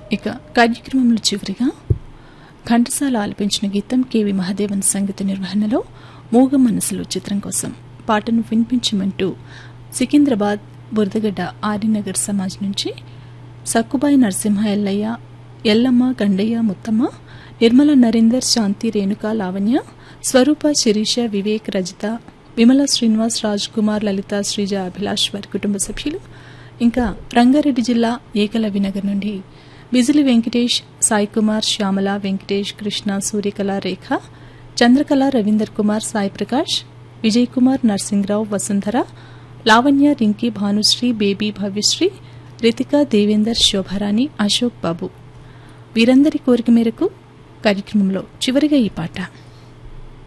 ఇక కార్యక్రమంలో చివరిగా ఘంటసాల ఆలపించిన గీతం కెవి మహాదేవన్ సంగీత నిర్వహణలో మూగ మనసులు చిత్రం కోసం పాటను వినిపించమంటూ సికింద్రాబాద్ బురదగడ్డ ఆర్యనగర్ సమాజ్ నుంచి సక్కుబాయి నరసింహ ఎల్లయ్య ఎల్లమ్మ గండయ్య ముత్తమ్మ నిర్మల నరేందర్ శాంతి రేణుక లావణ్య స్వరూప శిరీష వివేక్ రజిత విమల శ్రీనివాస్ రాజ్ కుమార్ లలిత శ్రీజ అభిలాష్ వారి కుటుంబ సభ్యులు ఇంకా రంగారెడ్డి జిల్లా ఏకలవ్య నగర్ నుండి బిజిలి వెంకటేష్ సాయి కుమార్ శ్యామల వెంకటేష్ కృష్ణ సూర్యకళ రేఖ చంద్రకళ రవీందర్ కుమార్ సాయి ప్రకాష్ విజయ్ కుమార్ నర్సింగ్రావు వసుంధర లావణ్య రింకీ భానుశ్రీ బేబీ భవ్యశ్రీ రితిక దేవేందర్ శోభారాణి అశోక్ బాబు వీరందరి కోరిక మేరకు కార్యక్రమంలో చివరిగా ఈ పాట